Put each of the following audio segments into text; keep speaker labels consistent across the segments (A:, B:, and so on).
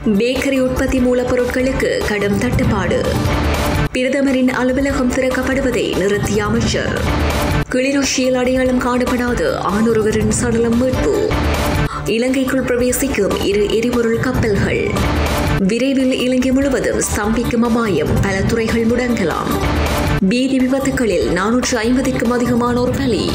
A: bakery உற்பத்தி மூலப்பொருட்களுக்கு கடும் தட்டுப்பாடு பிரதமரின் அலுவலகம் திறக்கப்படுவதை நிறுத்திய அமைச்சர் கிளிநொச்சியில் அடையாளம் காணப்படாத ஆணொருவரின் சடலம் மீட்பு இலங்கைக்குள் பிரவேசிக்கும் இரு எரிபொருள் கப்பல்கள் விரைவில் இலங்கை முழுவதும் ஸ்தம்பிக்கும் அபாயம் பல துறைகள் முடங்கலாம் பீதி விபத்துகளில் நானூற்று ஐம்பதுக்கும் அதிகமானோர் பலி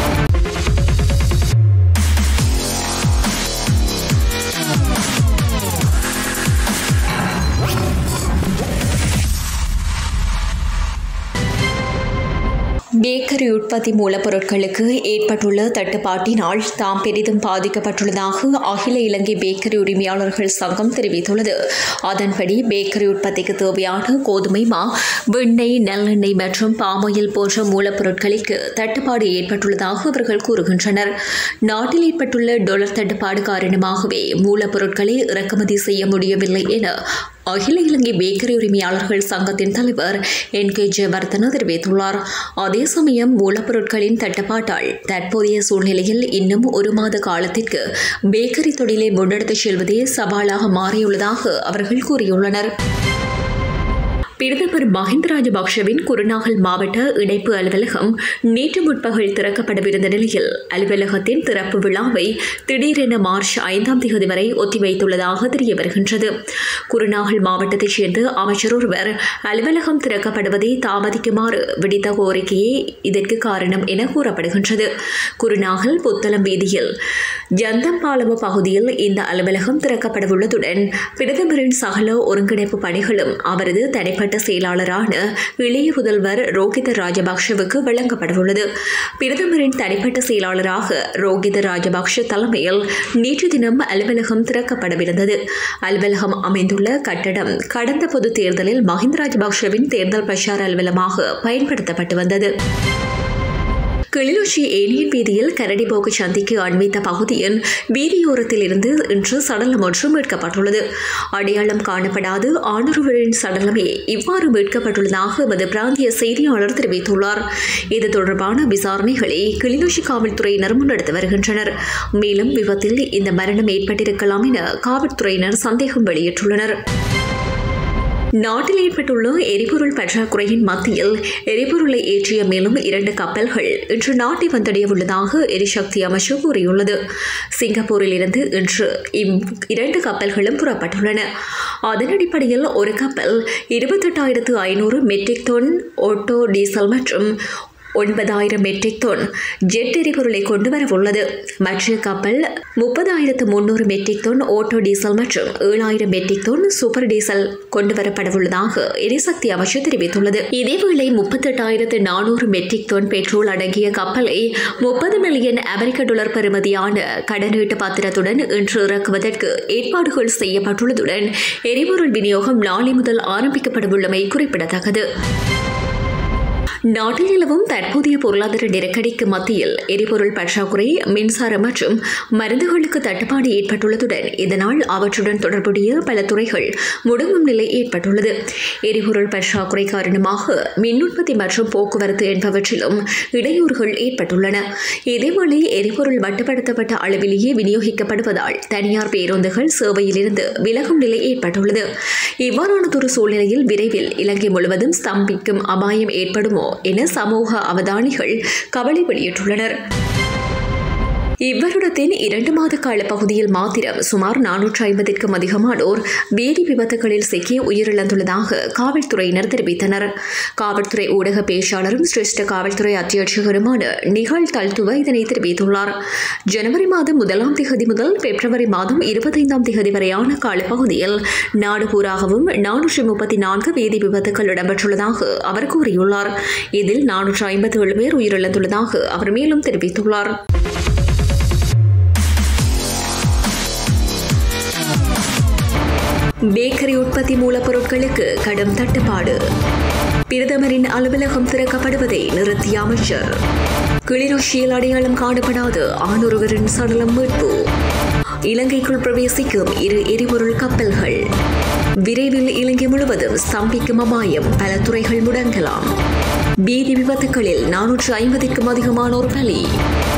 A: பேக்கரி உற்பத்தி மூலப்பொருட்களுக்கு ஏற்பட்டுள்ள தட்டுப்பாட்டினால் தாம் பெரிதும் பாதிக்கப்பட்டுள்ளதாக அகில இலங்கை பேக்கரி உரிமையாளர்கள் சங்கம் தெரிவித்துள்ளது அதன்படி பேக்கரி உற்பத்திக்கு தேவையான கோதுமை மா வெண்ணெய் நல்லெண்ணெய் மற்றும் பாமாயில் போன்ற மூலப்பொருட்களுக்கு தட்டுப்பாடு ஏற்பட்டுள்ளதாக அவர்கள் கூறுகின்றனர் நாட்டில் ஏற்பட்டுள்ள டொலர் தட்டுப்பாடு காரணமாகவே மூலப்பொருட்களை இறக்குமதி செய்ய முடியவில்லை என அகில இலங்கை பேக்கரி உரிமையாளர்கள் சங்கத்தின் தலைவர் என் கே ஜெயவர்தன தெரிவித்துள்ளார் அதே சமயம் மூலப்பொருட்களின் தட்டுப்பாட்டால் தற்போதைய சூழ்நிலையில் இன்னும் ஒரு மாத காலத்திற்கு பேக்கரி தொழிலை முன்னெடுத்துச் செல்வதே சவாலாக மாறியுள்ளதாக அவர்கள் கூறியுள்ளனர் பிரதமர் மஹிந்த ராஜபக்ஷவின் குருநாகல் மாவட்ட இணைப்பு அலுவலகம் நேற்று முற்பகல் திறக்கப்படவிருந்த நிலையில் அலுவலகத்தின் திறப்பு விழாவை திடீரென மார்ச் ஐந்தாம் தேதி வரை ஒத்திவைத்துள்ளதாக தெரிய வருகின்றது குருநாகல் மாவட்டத்தைச் சேர்ந்த அமைச்சர் ஒருவர் அலுவலகம் திறக்கப்படுவதை தாமதிக்குமாறு விடுத்த கோரிக்கையே இதற்கு காரணம் என கூறப்படுகின்றது குருநாகல் புத்தளம் வீதியில் ஜந்தம்பாலம பகுதியில் இந்த அலுவலகம் திறக்கப்படவுள்ளதுடன் பிரதமரின் சகல ஒருங்கிணைப்பு பணிகளும் அவரது தனிப்பட்ட செயலாளரான இளைய முதல்வர் ரோஹித ராஜபக்ஷவுக்கு வழங்கப்படவுள்ளது பிரதமரின் தனிப்பட்ட செயலாளராக ரோஹித ராஜபக்ஷ தலைமையில் நேற்று தினம் அலுவலகம் திறக்கப்படவிருந்தது அலுவலகம் அமைந்துள்ள கட்டடம் கடந்த பொது தேர்தலில் மஹிந்த ராஜபக்ஷவின் தேர்தல் பிரச்சார அலுவலமாக பயன்படுத்தப்பட்டு வந்தது கிளிநொச்சி ஏலியன் வீதியில் கரடிபோக்கு சந்திக்கு அண்மித்த பகுதியின் வீதியோரத்தில் இருந்து இன்று சடலம் ஒன்று மீட்கப்பட்டுள்ளது அடையாளம் காணப்படாது ஆணொருவரின் சடலமே இவ்வாறு மீட்கப்பட்டுள்ளதாக எமது பிராந்திய செய்தியாளர் தெரிவித்துள்ளார் இது தொடர்பான விசாரணைகளை கிளிநொச்சி காவல்துறையினர் முன்னெடுத்து வருகின்றனர் மேலும் விபத்தில் இந்த மரணம் ஏற்பட்டிருக்கலாம் என காவல்துறையினர் சந்தேகம் வெளியிட்டுள்ளனர் நாட்டில் ஏற்பட்டுள்ள எரிபொருள் பற்றாக்குறையின் மத்தியில் எரிபொருளை ஏற்றிய மேலும் இரண்டு கப்பல்கள் இன்று நாட்டை வந்தடைய உள்ளதாக எரிசக்தி அமைச்சு கூறியுள்ளது சிங்கப்பூரில் இருந்து இன்று இம் இரண்டு கப்பல்களும் புறப்பட்டுள்ளன அதன் அடிப்படையில் ஒரு கப்பல் இருபத்தெட்டாயிரத்து ஐநூறு மெட்ரிக் டன் ஓட்டோ டீசல் மற்றும் ஒன்பதாயிரம் மெட்ரிக் டன் ஜெட் எரிபொருளை கொண்டு வரவுள்ளது மற்ற கப்பல் முப்பதாயிரத்து முன்னூறு மெட்ரிக் டன் ஓட்டோ டீசல் மற்றும் ஏழாயிரம் மெட்ரிக் டன் சூப்பர் டீசல் கொண்டு வரப்படவுள்ளதாக எரிசக்தி அமைச்சு தெரிவித்துள்ளது இதேவேளை முப்பத்தெட்டாயிரத்து நானூறு மெட்ரிக் டன் பெட்ரோல் அடங்கிய கப்பலை முப்பது மில்லியன் அமெரிக்க டாலர் பெறுமதியான கடனீட்டு பத்திரத்துடன் இன்று இறக்குவதற்கு ஏற்பாடுகள் செய்யப்பட்டுள்ளதுடன் எரிபொருள் விநியோகம் நாளை முதல் ஆரம்பிக்கப்படவுள்ளமை குறிப்பிடத்தக்கது நாட்டில் நிலவும் தற்போதைய பொருளாதார நெருக்கடிக்கு மத்தியில் எரிபொருள் பற்றாக்குறை மின்சாரம் மற்றும் மருந்துகளுக்கு தட்டுப்பாடு ஏற்பட்டுள்ளதுடன் இதனால் அவற்றுடன் தொடர்புடைய பல துறைகள் முடங்கும் நிலை ஏற்பட்டுள்ளது எரிபொருள் பற்றாக்குறை காரணமாக மின் உற்பத்தி மற்றும் போக்குவரத்து என்பவற்றிலும் இடையூறுகள் ஏற்பட்டுள்ளன இதேவேளை எரிபொருள் மட்டுப்படுத்தப்பட்ட அளவிலேயே விநியோகிக்கப்படுவதால் தனியார் பேருந்துகள் சேவையிலிருந்து விலகும் நிலை ஏற்பட்டுள்ளது இவ்வாறானதொரு சூழ்நிலையில் விரைவில் இலங்கை முழுவதும் ஸ்தம்பிக்கும் அபாயம் ஏற்படுமோ என சமூக அவதானிகள் கவலை வெளியிட்டுள்ளனர் இவ்வருடத்தின் இரண்டு மாத கால பகுதியில் மாத்திரம் சுமார் நானூற்று ஐம்பதிற்கும் அதிகமானோர் வேதி விபத்துகளில் சிக்கி உயிரிழந்துள்ளதாக காவல்துறையினர் தெரிவித்தனர் காவல்துறை ஊடக பேச்சாளரும் சிரேஷ்ட காவல்துறை அத்தியட்சகருமான நிகழ் தல்துவ இதனை தெரிவித்துள்ளார் ஜனவரி மாதம் முதலாம் திகதி முதல் பிப்ரவரி மாதம் இருபத்தைந்தாம் திகதி வரையான காலப்பகுதியில் நாடு பூராகவும் நானூற்று முப்பத்தி நான்கு வேதி விபத்துகள் இடம்பெற்றுள்ளதாக அவர் கூறியுள்ளார் இதில் நானூற்று ஐம்பத்தி ஏழு பேர் உயிரிழந்துள்ளதாக அவர் மேலும் தெரிவித்துள்ளார் பேக்கரி உற்பத்தி மூலப்பொருட்களுக்கு கடும் தட்டுப்பாடு பிரதமரின் அலுவலகம் திறக்கப்படுவதை நிறுத்திய அமைச்சர் கிளிநொச்சியில் அடையாளம் காணப்படாத ஆணொருவரின் சடலம் மீட்பு இலங்கைக்குள் பிரவேசிக்கும் இரு எரிபொருள் கப்பல்கள் விரைவில் இலங்கை முழுவதும் ஸ்தம்பிக்கும் அபாயம் பல துறைகள் முடங்கலாம் பீதி விபத்துகளில் நானூற்று ஐம்பதுக்கும் அதிகமானோர் பலி